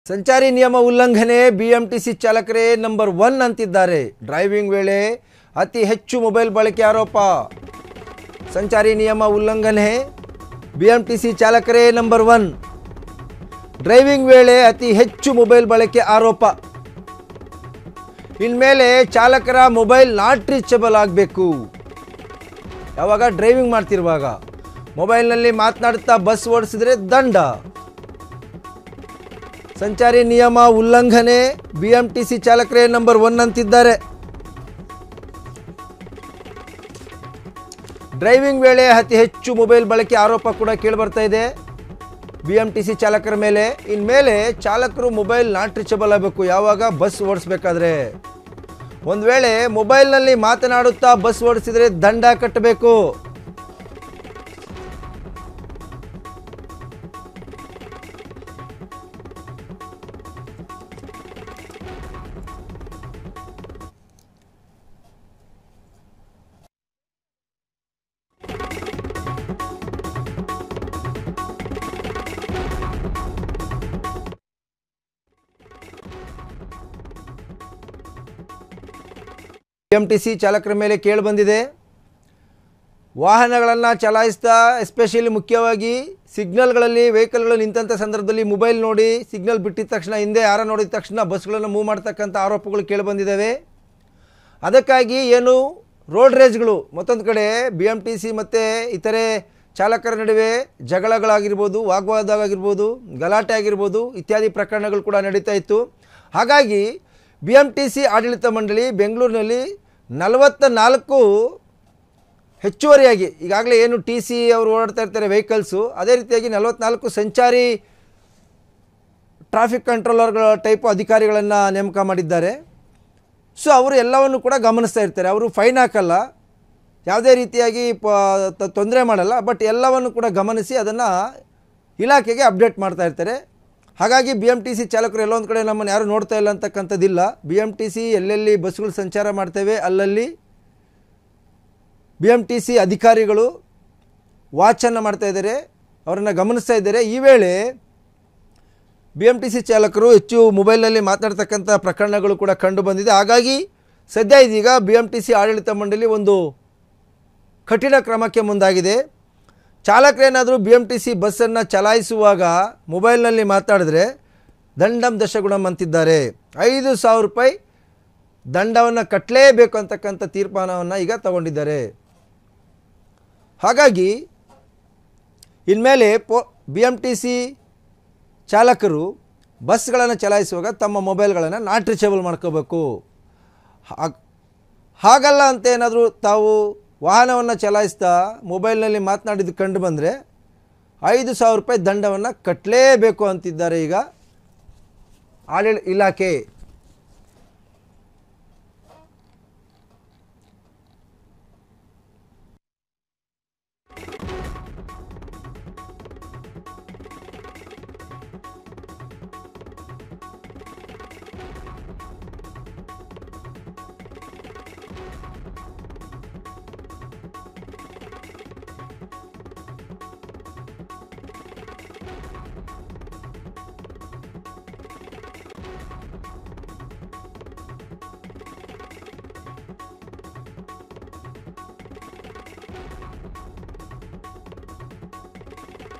ಸಂಚಾರಿ ನಿಯಮ ಉಲ್ಲಂಘನೆ ಬಿಎಂಟಿಸಿ ಚಾಲಕರೇ ನಂಬರ್ ಒನ್ ಅಂತಿದ್ದಾರೆ ಡ್ರೈವಿಂಗ್ ವೇಳೆ ಅತಿ ಹೆಚ್ಚು ಮೊಬೈಲ್ ಬಳಕೆ ಆರೋಪ ಸಂಚಾರಿ ನಿಯಮ ಉಲ್ಲಂಘನೆ ಬಿಎಂಟಿಸಿ ಚಾಲಕರೇ ನಂಬರ್ ಒನ್ ಡ್ರೈವಿಂಗ್ ವೇಳೆ ಅತಿ ಹೆಚ್ಚು ಮೊಬೈಲ್ ಬಳಕೆ ಆರೋಪ ಇನ್ಮೇಲೆ ಚಾಲಕರ ಮೊಬೈಲ್ ನಾಟ್ ರೀಚಬಲ್ ಆಗಬೇಕು ಯಾವಾಗ ಡ್ರೈವಿಂಗ್ ಮಾಡ್ತಿರುವಾಗ ಮೊಬೈಲ್ನಲ್ಲಿ ಮಾತನಾಡುತ್ತಾ ಬಸ್ ಓಡಿಸಿದ್ರೆ ದಂಡ ಸಂಚಾರಿ ನಿಯಮ ಉಲ್ಲಂಘನೆ ಬಿಎಂಟಿಸಿ ಚಾಲಕರೇ ನಂಬರ್ ಒನ್ ಅಂತಿದ್ದಾರೆ ಡ್ರೈವಿಂಗ್ ವೇಳೆ ಅತಿ ಹೆಚ್ಚು ಮೊಬೈಲ್ ಬಳಕೆ ಆರೋಪ ಕೂಡ ಕೇಳಿಬರ್ತಾ ಇದೆ ಬಿ ಎಂ ಟಿ ಸಿ ಚಾಲಕರ ಮೇಲೆ ಇನ್ಮೇಲೆ ಚಾಲಕರು ಮೊಬೈಲ್ ನಾಟ್ ರೀಚಬಲ್ ಆಗಬೇಕು ಯಾವಾಗ ಬಸ್ ಓಡಿಸ್ಬೇಕಾದ್ರೆ ಒಂದು ವೇಳೆ ಮೊಬೈಲ್ನಲ್ಲಿ ಮಾತನಾಡುತ್ತಾ ಬಸ್ ಓಡಿಸಿದರೆ ದಂಡ ಕಟ್ಟಬೇಕು ಎಂ ಟಿ ಸಿ ಚಾಲಕರ ಮೇಲೆ ಕೇಳಿಬಂದಿದೆ ವಾಹನಗಳನ್ನು ಚಲಾಯಿಸ್ತಾ ಎಸ್ಪೆಷಲಿ ಮುಖ್ಯವಾಗಿ ಸಿಗ್ನಲ್ಗಳಲ್ಲಿ ವೆಹಿಕಲ್ಗಳು ನಿಂತಂಥ ಸಂದರ್ಭದಲ್ಲಿ ಮೊಬೈಲ್ ನೋಡಿ ಸಿಗ್ನಲ್ ಬಿಟ್ಟಿದ ತಕ್ಷಣ ಹಿಂದೆ ಯಾರ ನೋಡಿದ ತಕ್ಷಣ ಬಸ್ಗಳನ್ನು ಮೂವ್ ಮಾಡ್ತಕ್ಕಂಥ ಆರೋಪಗಳು ಕೇಳಿಬಂದಿದ್ದಾವೆ ಅದಕ್ಕಾಗಿ ಏನು ರೋಡ್ ರೇಜ್ಗಳು ಮತ್ತೊಂದು ಕಡೆ ಬಿ ಎಮ್ ಟಿ ಸಿ ಮತ್ತು ಇತರೆ ಚಾಲಕರ ನಡುವೆ ಜಗಳಗಳಾಗಿರ್ಬೋದು ವಾಗ್ವಾದ ಆಗಿರ್ಬೋದು ಗಲಾಟೆ ಆಗಿರ್ಬೋದು ಇತ್ಯಾದಿ ಪ್ರಕರಣಗಳು ಕೂಡ ನಡೀತಾ ಇತ್ತು ಹಾಗಾಗಿ ಬಿ ಎಮ್ ಟಿ ಸಿ ಆಡಳಿತ ಮಂಡಳಿ ಬೆಂಗಳೂರಿನಲ್ಲಿ ನಲವತ್ತ ನಾಲ್ಕು ಹೆಚ್ಚುವರಿಯಾಗಿ ಈಗಾಗಲೇ ಏನು ಟಿ ಸಿ ಅವರು ಓಡಾಡ್ತಾ ಇರ್ತಾರೆ ವೆಹಿಕಲ್ಸು ಅದೇ ರೀತಿಯಾಗಿ ನಲವತ್ನಾಲ್ಕು ಸಂಚಾರಿ ಟ್ರಾಫಿಕ್ ಕಂಟ್ರೋಲರ್ಗಳ ಟೈಪು ಅಧಿಕಾರಿಗಳನ್ನು ನೇಮಕ ಮಾಡಿದ್ದಾರೆ ಸೊ ಅವರು ಎಲ್ಲವನ್ನು ಕೂಡ ಗಮನಿಸ್ತಾ ಇರ್ತಾರೆ ಅವರು ಫೈನ್ ಹಾಕಲ್ಲ ಯಾವುದೇ ರೀತಿಯಾಗಿ ಪ ತೊಂದರೆ ಮಾಡಲ್ಲ ಬಟ್ ಎಲ್ಲವನ್ನು ಕೂಡ ಗಮನಿಸಿ ಅದನ್ನು ಇಲಾಖೆಗೆ ಅಪ್ಡೇಟ್ ಮಾಡ್ತಾ ಇರ್ತಾರೆ ಹಾಗಾಗಿ ಬಿ ಎಮ್ ಟಿ ಸಿ ಚಾಲಕರು ಎಲ್ಲೊಂದು ಕಡೆ ನಮ್ಮನ್ನು ಯಾರು ನೋಡ್ತಾ ಇಲ್ಲ ಅಂತಕ್ಕಂಥದ್ದಿಲ್ಲ ಬಿ ಎಮ್ ಟಿ ಸಿ ಎಲ್ಲೆಲ್ಲಿ ಬಸ್ಗಳು ಸಂಚಾರ ಮಾಡ್ತೇವೆ ಅಲ್ಲಲ್ಲಿ ಬಿ ಎಮ್ ಟಿ ಸಿ ಅಧಿಕಾರಿಗಳು ವಾಚನ್ನು ಮಾಡ್ತಾ ಇದ್ದಾರೆ ಅವರನ್ನು ಗಮನಿಸ್ತಾ ಇದ್ದಾರೆ ಈ ವೇಳೆ ಬಿ ಎಮ್ ಟಿ ಸಿ ಚಾಲಕರು ಹೆಚ್ಚು ಮೊಬೈಲ್ನಲ್ಲಿ ಮಾತನಾಡ್ತಕ್ಕಂಥ ಪ್ರಕರಣಗಳು ಕೂಡ ಕಂಡು ಬಂದಿದೆ ಹಾಗಾಗಿ ಸದ್ಯ ಇದೀಗ ಬಿ ಎಮ್ ಟಿ ಸಿ ಆಡಳಿತ ಮಂಡಳಿ ಒಂದು ಕಠಿಣ ಕ್ರಮಕ್ಕೆ ಮುಂದಾಗಿದೆ ಚಾಲಕರೇನಾದರೂ ಬಿ ಎಮ್ ಟಿ ಸಿ ಬಸ್ಸನ್ನು ಚಲಾಯಿಸುವಾಗ ಮೊಬೈಲ್ನಲ್ಲಿ ಮಾತಾಡಿದ್ರೆ ದಂಡಂ ದಶಗುಣಂ ಅಂತಿದ್ದಾರೆ ಐದು ಸಾವಿರ ರೂಪಾಯಿ ದಂಡವನ್ನು ಕಟ್ಟಲೇಬೇಕು ಅಂತಕ್ಕಂಥ ತೀರ್ಮಾನವನ್ನು ಈಗ ತಗೊಂಡಿದ್ದಾರೆ ಹಾಗಾಗಿ ಇನ್ಮೇಲೆ ಪೋ ಬಿ ಎಮ್ ಟಿ ಸಿ ಚಾಲಕರು ಬಸ್ಗಳನ್ನು ಚಲಾಯಿಸುವಾಗ ತಮ್ಮ ಮೊಬೈಲ್ಗಳನ್ನು ನಾಟ್ ರೀಚೇಬಲ್ ಮಾಡ್ಕೋಬೇಕು ಹಾಗ್ ಹಾಗಲ್ಲ ಅಂತ ಏನಾದರೂ ತಾವು ವಾಹನವನ್ನು ಚಲಾಯಿಸ್ತಾ ಮೊಬೈಲ್ನಲ್ಲಿ ಮಾತನಾಡಿದ್ದು ಕಂಡು ಬಂದರೆ ಐದು ಸಾವಿರ ರೂಪಾಯಿ ದಂಡವನ್ನು ಕಟ್ಟಲೇಬೇಕು ಅಂತಿದ್ದಾರೆ ಈಗ ಆಡಳಿ ಇಲಾಖೆ